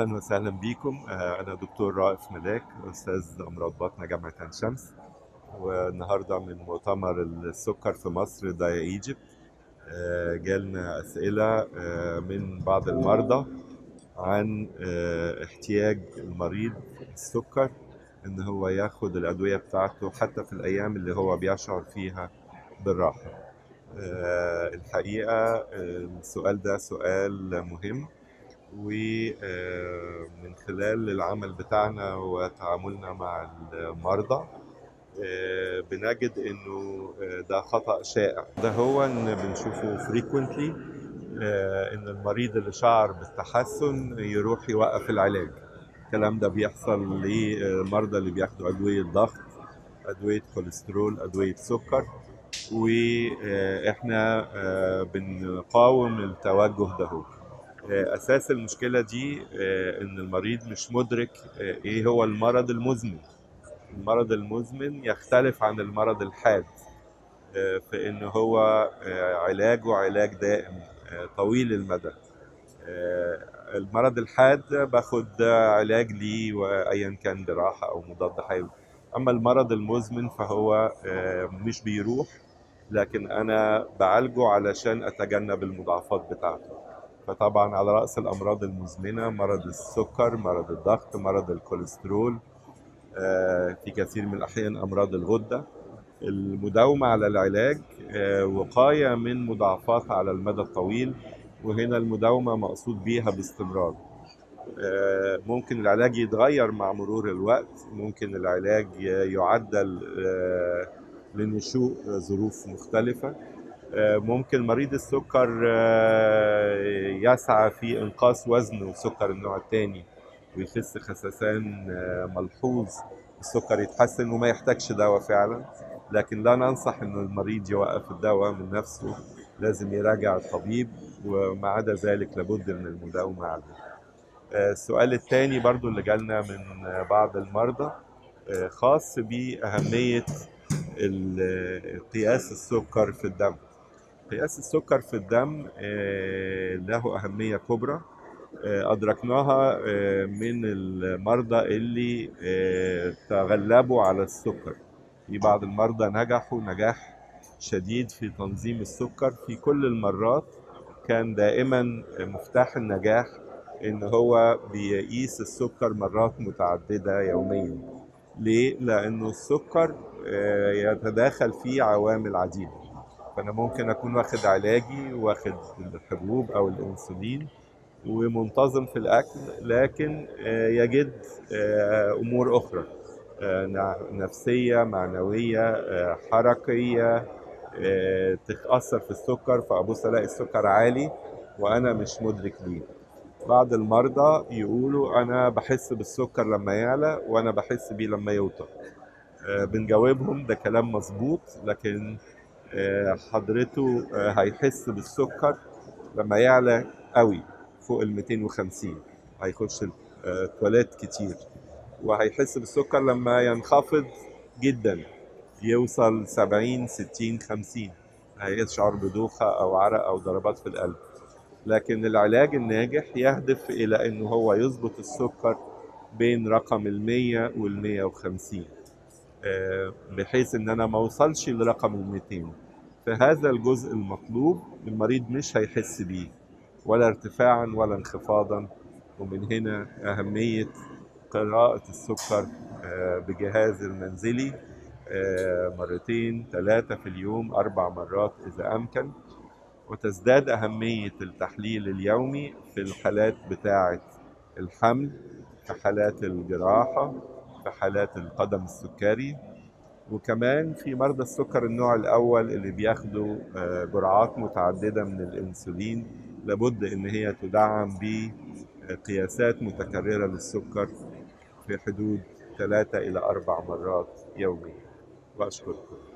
اهلا وسهلا بيكم آه، انا دكتور رائف ملاك استاذ امراض بطنه جامعه عين شمس والنهارده من مؤتمر السكر في مصر دايا ايجيبت آه، جالنا اسئله آه، من بعض المرضى عن آه، احتياج المريض السكر ان هو ياخد الادويه بتاعته حتى في الايام اللي هو بيشعر فيها بالراحه آه، الحقيقه آه، السؤال ده سؤال مهم ومن خلال العمل بتاعنا وتعاملنا مع المرضى آه، بنجد انه آه، ده خطأ شائع ده هو ان بنشوفه frequently آه، ان المريض اللي شعر بالتحسن يروح يوقف العلاج الكلام ده بيحصل للمرضى اللي بياخدوا ادويه ضغط ادويه كوليسترول ادويه سكر واحنا آه، بنقاوم التوجه ده هو. آه، اساس المشكله دي آه، ان المريض مش مدرك آه، ايه هو المرض المزمن المرض المزمن يختلف عن المرض الحاد آه، في ان هو آه، علاجه علاج دائم آه، طويل المدى آه، المرض الحاد باخد علاج ليه وايا كان جراحه او مضاد حيوي اما المرض المزمن فهو آه، مش بيروح لكن انا بعالجه علشان اتجنب المضاعفات بتاعته فطبعا على راس الامراض المزمنه مرض السكر مرض الضغط مرض الكوليسترول آه، في كثير من الاحيان امراض الغده المداومه على العلاج آه، وقايه من مضاعفات على المدى الطويل وهنا المداومه مقصود بيها باستمرار آه، ممكن العلاج يتغير مع مرور الوقت ممكن العلاج ي- يعدل آه، لنشوء ظروف مختلفة آه، ممكن مريض السكر آه، يسعى في إنقاص وزنه سكر النوع الثاني ويخس خسسان آه، ملحوظ السكر يتحسن وما يحتاجش دواء فعلا لكن لا ننصح ان المريض يوقف الدواء من نفسه لازم يراجع الطبيب وما عدا ذلك لابد من المداومة عليه آه، السؤال الثاني برضو اللي جالنا من آه، بعض المرضى آه، خاص بأهمية ال- قياس السكر في الدم قياس السكر في الدم آه، له أهمية كبرى آه، أدركناها آه، من المرضى اللي آه، تغلبوا على السكر في بعض المرضى نجحوا نجاح شديد في تنظيم السكر في كل المرات كان دائما مفتاح النجاح ان هو بيقيس السكر مرات متعددة يوميا ليه؟ لانه السكر آه، يتداخل فيه عوامل عديدة فانا ممكن اكون واخد علاجي واخد الحبوب او الانسولين ومنتظم في الاكل لكن آه، يجد آه، امور اخرى آه، نع- نفسيه معنويه آه، حركيه آه، تاثر في السكر فابص الاقي السكر عالي وانا مش مدرك ليه بعض المرضى يقولوا انا بحس بالسكر لما يعلى وانا بحس بيه لما يوطى آه، بنجاوبهم ده كلام مظبوط لكن آه، حضرته آه، هيحس بالسكر لما يعلى قوي فوق ال 250 هيخش التواليت كتير وهيحس بالسكر لما ينخفض جدا يوصل 70 60 50 هيشعر بدوخة أو عرق أو ضربات في القلب لكن العلاج الناجح يهدف إلى أنه هو يظبط السكر بين رقم ال 100 وال 150 آه، بحيث ان انا ما اوصلش لرقم ال 200 فهذا الجزء المطلوب المريض مش هيحس بيه ولا ارتفاعا ولا انخفاضا ومن هنا اهميه قراءه السكر آه، بجهاز المنزلي آه، مرتين ثلاثه في اليوم اربع مرات اذا امكن وتزداد أهمية التحليل اليومي في الحالات بتاعة الحمل في حالات الجراحة في حالات القدم السكري وكمان في مرضى السكر النوع الأول اللي بياخدوا آه، جرعات متعددة من الأنسولين لابد إن هي تدعم بقياسات متكررة للسكر في حدود ثلاثة إلى أربع مرات يوميا وأشكركم